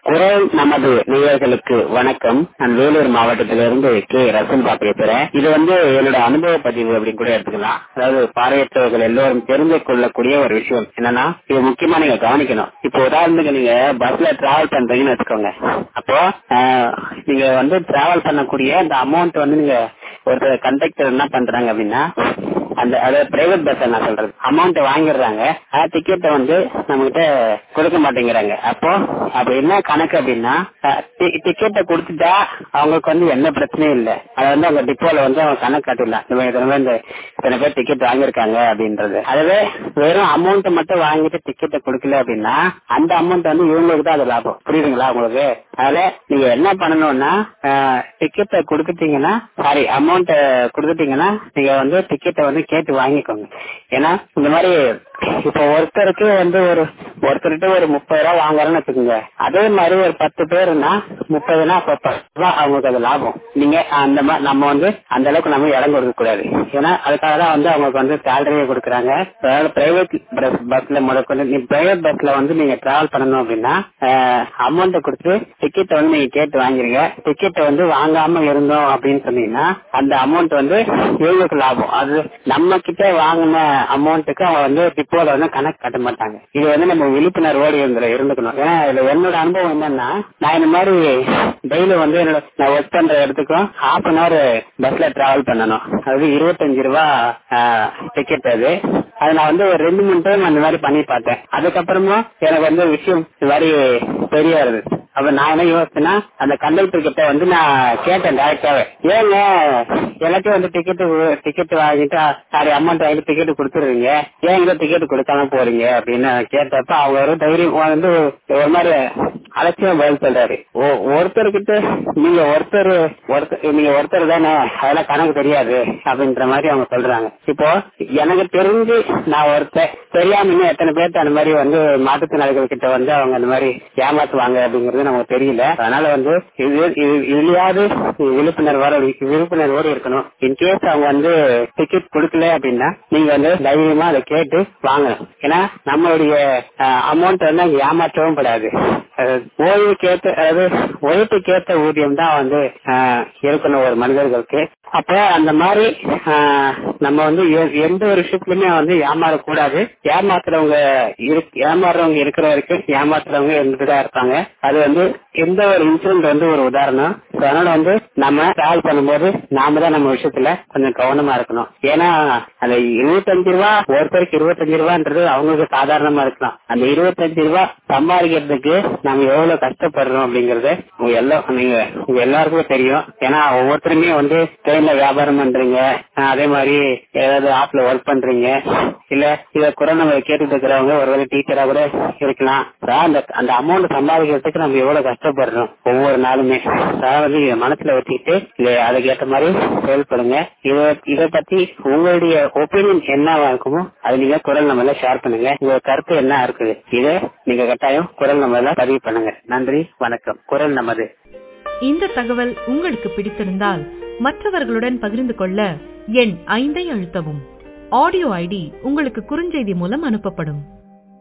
குரல் நமது நேயர்களுக்கு வணக்கம் நான் வேலூர் மாவட்டத்திலிருந்து கே ரசன்பா பேசுறேன் இது வந்து என்னோட அனுபவ பதிவு அப்படின்னு கூட எடுத்துக்கலாம் அதாவது பார்வையற்றவர்கள் எல்லோரும் தெரிந்து கொள்ளக்கூடிய ஒரு விஷயம் என்னன்னா இது முக்கியமா நீங்க கவனிக்கணும் இப்போ உதாரணத்துக்கு நீங்க பஸ்ல டிராவல் பண்றீங்கன்னு வச்சுக்கோங்க அப்போ ஆஹ், நீங்க வந்து டிராவல் பண்ணக்கூடிய அந்த அமௌண்ட் வந்து நீங்க ஒருத்தர் கண்டக்டர் என்ன பண்றாங்க அப்படின்னா அந்த அதாவது பிரைவேட் பஸ் நான் சொல்றது அமௌண்ட் வாங்கிடுறாங்க டிக்கெட்டை வந்து நம்ம கிட்ட கொடுக்க மாட்டேங்கிறாங்க அப்போ அப்ப என்ன கணக்கு அப்படின்னா டிக்கெட்டை கொடுத்துட்டா அவங்களுக்கு வந்து எந்த பிரச்சனையும் இல்ல அதை வந்து அவங்க டிப்போல வந்து அவங்க கணக்கு காட்டிடலாம் இந்த மாதிரி இத்தனை பேர் இந்த இத்தனை பேர் டிக்கெட் வாங்கியிருக்காங்க அப்படின்றது அதுவே வெறும் அமௌண்ட் மட்டும் வாங்கிட்டு டிக்கெட்டை கொடுக்கல அப்படின்னா அந்த அமௌண்ட் வந்து இவங்களுக்கு தான் அது லாபம் புரியுதுங்களா உங்களுக்கு அதுல நீங்க என்ன பண்ணணும்னா டிக்கெட்டை கொடுத்துட்டீங்கன்னா சாரி அமௌண்ட் கொடுத்துட்டீங்கன்னா நீங்க வந்து டிக்கெட்டை வந்து கேட்டு வாங்கிக்கோங்க ஏன்னா இந்த மாதிரி இப்ப ஒருத்தருக்கு வந்து ஒரு ஒருத்தர்கிட்ட ஒரு முப்பது ரூபா வாங்குறேன்னு வச்சுக்கோங்க அதே மாதிரி ஒரு பத்து பேருன்னா முப்பதுனா அப்ப பத்து ரூபா அவங்களுக்கு அது லாபம் நீங்க அந்த மாதிரி நம்ம வந்து அந்த அளவுக்கு நம்ம இடம் கொடுக்க கூடாது ஏன்னா அதுக்காக தான் வந்து அவங்களுக்கு வந்து சேலரியே கொடுக்குறாங்க பிரைவேட் பஸ்ல முதற்கொண்டு நீ பிரைவேட் பஸ்ல வந்து நீங்க டிராவல் பண்ணணும் அப்படின்னா அமௌண்ட் கொடுத்து டிக்கெட்டை வந்து நீங்க கேட்டு வாங்கிருங்க டிக்கெட்டை வந்து வாங்காம இருந்தோம் அப்படின்னு சொன்னீங்கன்னா அந்த அமௌண்ட் வந்து இவங்களுக்கு லாபம் அது நம்ம கிட்ட வாங்கின அமௌண்ட்டுக்கு அவங்க வந்து டிப்போல வந்து கணக்கு கட்ட மாட்டாங்க இது வந்து நம்ம விழிப்புணர்வோடு இருந்துல இருந்துக்கணும் ஏன்னா இதுல என்னோட அனுபவம் என்னன்னா நான் இந்த மாதிரி டெய்லி வந்து என்னோட நான் ஒர்க் பண்ற இடத்துக்கும் ஹாஃப் அன் அவர் பஸ்ல டிராவல் பண்ணணும் அது இருபத்தஞ்சு ரூபா டிக்கெட் அது அது நான் வந்து ஒரு ரெண்டு மூணு டைம் அந்த மாதிரி பண்ணி பார்த்தேன் அதுக்கப்புறமா எனக்கு வந்து விஷயம் இந்த மாதிரி தெரியாது அப்ப நான் என்ன யோசிச்சேன்னா அந்த கண்டக்டர் கிட்ட வந்து நான் கேட்டேன் டேரக்டாவே ஏங்க எல்லாத்தையும் வந்து டிக்கெட் டிக்கெட் வாங்கிட்டு சாரி அமௌண்ட் வாங்கிட்டு டிக்கெட் கொடுத்துருவீங்க ஏன் இங்க டிக்கெட் கொடுக்காம போறீங்க அப்படின்னு கேட்டப்ப அவங்க ஒரு தைரியம் வந்து ஒரு மாதிரி அலட்சியம் பதில் சொல்றாரு ஓ ஒருத்தர்கிட்ட நீங்க ஒருத்தர் ஒருத்தர் நீங்க ஒருத்தர் தானே அதெல்லாம் கணக்கு தெரியாது அப்படின்ற மாதிரி அவங்க சொல்றாங்க இப்போ எனக்கு தெரிஞ்சு நான் ஒருத்தர் தெரியாம இன்னும் எத்தனை பேர்த்து அந்த மாதிரி வந்து மாற்றுத்திறனாளிகள் கிட்ட வந்து அவங்க அந்த மாதிரி ஏமாத்துவாங்க அப்படிங்கறது நமக்கு தெரியல அதனால வந்து இது இது- இதுலயாவது விழிப்புணர்வோட விழிப்புணர்வோடு இருக்கணும் இன்கேஸ் அவங்க வந்து டிக்கெட் கொடுக்கல அப்படின்னா நீங்க வந்து தைரியமா அதை கேட்டு வாங்கணும் ஏன்னா நம்மளுடைய அமௌண்ட் வந்து அங்க ஏமாற்றவும் படாது அஹ், ஓய்வுக்கேத்த அதாவது உழைப்புக்கேத்த ஊதியம் தான் வந்து அஹ், இருக்கணும் ஒரு மனிதர்களுக்கு அப்ப அந்த மாதிரி ஆஹ், நம்ம வந்து எ- எந்த ஒரு விஷயத்துலயுமே வந்து ஏமாறக்கூடாது ஏமாத்துறவங்க இருக்கு- ஏமாறுறவங்க இருக்கிற வரைக்கும் ஏமாத்துறவங்க இருந்துட்டுதான் இருப்பாங்க அது வந்து எந்த ஒரு இன்சிடென்ட் வந்து ஒரு உதாரணம் So, அதனால வந்து நம்ம டிராவல் பண்ணும்போது நாம தான் நம்ம விஷயத்துல கொஞ்சம் கவனமா இருக்கணும் ஏன்னா அந்த இருபத்தஞ்சு ரூபா ஒருத்தருக்கு இருபத்தஞ்சு ரூபான்றது அவங்களுக்கு சாதாரணமா இருக்கலாம் அந்த இருபத்தஞ்சு ரூபா சம்பாதிக்கிறதுக்கு நம்ம எவ்வளவு கஷ்டப்படுறோம் அப்படிங்கறது உங்க எல்லா நீங்க உங்க எல்லாருக்குமே தெரியும் ஏன்னா ஒவ்வொருத்தருமே வந்து ட்ரெயின்ல வியாபாரம் பண்றீங்க அஹ் அதே மாதிரி ஏதாவது ஆப்ல ஒர்க் பண்றீங்க இல்ல இத குறை நம்ம கேட்டுட்டு இருக்கிறவங்க ஒருவேளை டீச்சரா கூட இருக்கலாம் அதான் அந்த அந்த அமௌண்ட் சம்பாதிக்கிறதுக்கு நம்ம எவ்வளவு கஷ்டப்படுறோம் ஒவ்வொரு நாளுமே அதாவது வந்து இதை மனசுல வச்சுக்கிட்டு இதை அதுக்கு ஏற்ற மாதிரி செயல்படுங்க இத இத பத்தி உங்களுடைய ஒப்பீனியன் என்னவா இருக்குமோ அது நீங்க குரல் நம்மள ஷேர் பண்ணுங்க உங்க கருத்து என்ன இருக்குது இதை நீங்க கட்டாயம் குரல் நம்மள பதிவு பண்ணுங்க நன்றி வணக்கம் குரல் நமது இந்த தகவல் உங்களுக்கு பிடித்திருந்தால் மற்றவர்களுடன் பகிர்ந்து கொள்ள எண் ஐந்தை அழுத்தவும் ஆடியோ ஐடி உங்களுக்கு குறுஞ்செய்தி மூலம் அனுப்பப்படும்